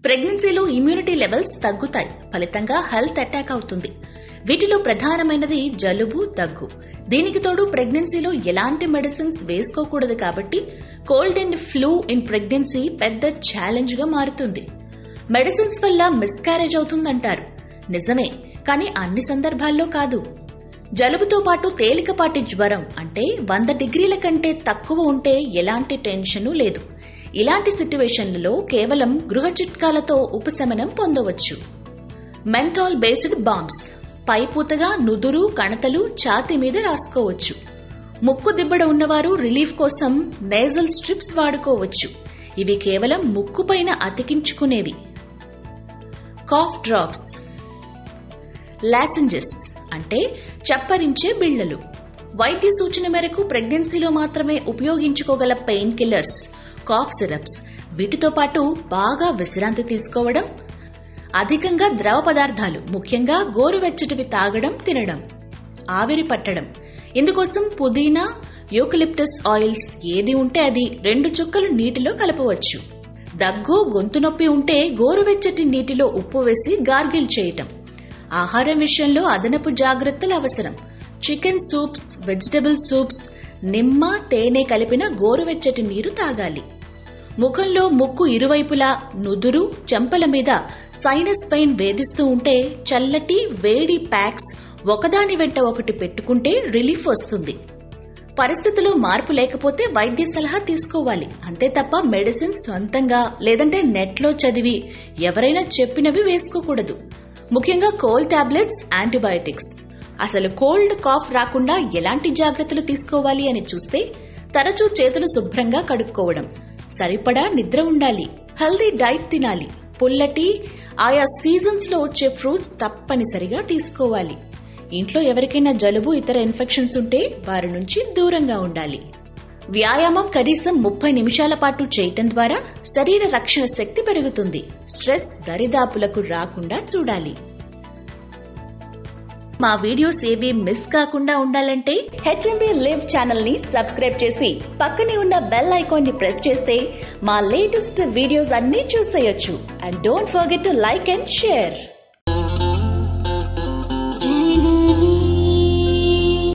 ప్రెగ్నెన్సీలో immunity levels తగ్గుతాయి ఫలితంగా హెల్త్ అటాక్ అవుతుంది వీటిలో ప్రధానమైనది జలుబు దగ్గు దీనికి తోడు ప్రెగ్నెన్సీలో ఎలాంటి మెడిసిన్స్ వేసుకోకూడదు కాబట్టి cold and flu in pregnancy పెద్ద ఛాలెంజ్ గా మారుతుంది మెడిసిన్స్ వల్ల మిస్క్యారేజ్ అవుతుందంటారు నిజమే కానీ అన్ని సందర్భాల్లో కాదు జలుబుతో పాటు తేలికపాటి జ్వరం అంటే వంద డిగ్రీల కంటే తక్కువ ఉంటే ఎలాంటి టెన్షను లేదు ఇలాంటి సిట్యువేషన్లలో కేవలం గృహ చిట్కాలతో ఉపశమనం పొందవచ్చు మెంథాల్ బేస్డ్ బాంబ్స్ పైపూతగా నుదురు కణతలు ఛాతి మీద రాసుకోవచ్చు ముక్కు దిబ్బడ ఉన్నవారు రిలీఫ్ కోసం నేజల్ స్ట్రిప్స్ వాడుకోవచ్చు ఇవి కేవలం ముక్కు పైన అతికించుకునేవి కాఫ్ డ్రాప్స్ లాసెంజెస్ అంటే చప్పరించే బిళ్లలు వైద్య సూచన మేరకు ప్రెగ్నెన్సీలో మాత్రమే ఉపయోగించుకోగల పెయిన్ కిల్లర్స్ కాఫ్ సిరప్స్ వీటితో పాటు బాగా విశ్రాంతి తీసుకోవడం అధికంగా ద్రవ పదార్థాలు ముఖ్యంగా గోరువెచ్చటివి తాగడం తినడం ఆవిరి పట్టడం ఇందుకోసం పుదీనా యూకలిప్టస్ ఆయిల్స్ ఏది ఉంటే అది రెండు చుక్కలు నీటిలో కలపవచ్చు దగ్గు గొంతు నొప్పి ఉంటే గోరువెచ్చటి నీటిలో ఉప్పు వేసి గార్గిల్ చేయటం ఆహారం విషయంలో అదనపు జాగ్రత్తలు అవసరం చికెన్ సూప్స్ వెజిటబుల్ సూప్స్ నిమ్మ తేనె కలిపిన గోరువెచ్చటి నీరు తాగాలి ముఖంలో ముక్కు ఇరువైపులా నుదురు చెంపల మీద సైనస్ పెయిన్ వేధిస్తూ ఉంటే చల్లటి వేడి ప్యాక్స్ ఒకదాని వెంట ఒకటి పెట్టుకుంటే రిలీఫ్ వస్తుంది పరిస్థితిలో మార్పు లేకపోతే వైద్య సలహా తీసుకోవాలి అంతే తప్ప మెడిసిన్ సొంతంగా లేదంటే నెట్లో చదివి ఎవరైనా చెప్పినవి వేసుకోకూడదు ముఖ్యంగా కోల్డ్ టాబ్లెట్స్ యాంటీబయాటిక్స్ అసలు కోల్డ్ కాఫ్ రాకుండా ఎలాంటి జాగ్రత్తలు తీసుకోవాలి అని చూస్తే తరచూ చేతులు శుభ్రంగా కడుక్కోవడం సరిపడా నిద్ర ఉండాలి హెల్దీ డైట్ తినాలి పుల్లటి ఆయా సీజన్స్ లో వచ్చే ఫ్రూట్స్ తప్పనిసరిగా తీసుకోవాలి ఇంట్లో ఎవరికైనా జలుబు ఇతర ఇన్ఫెక్షన్స్ ఉంటే వారి నుంచి దూరంగా ఉండాలి వ్యాయామం కనీసం ముప్పై నిమిషాల పాటు చేయటం ద్వారా శరీర రక్షణ శక్తి పెరుగుతుంది స్ట్రెస్ దరిదాపులకు రాకుండా చూడాలి మా వీడియోస్ ఏవి మిస్ కాకుండా ఉండాలంటే హెచ్ఎంబి లివ్ ఛానల్ ని సబ్స్క్రైబ్ చేసి పక్కనే ఉన్న బెల్ ఐకాన్ ని ప్రెస్ చేస్తే మా లేటెస్ట్ వీడియోస్ అన్ని చూసేయొచ్చు and don't forget to like and share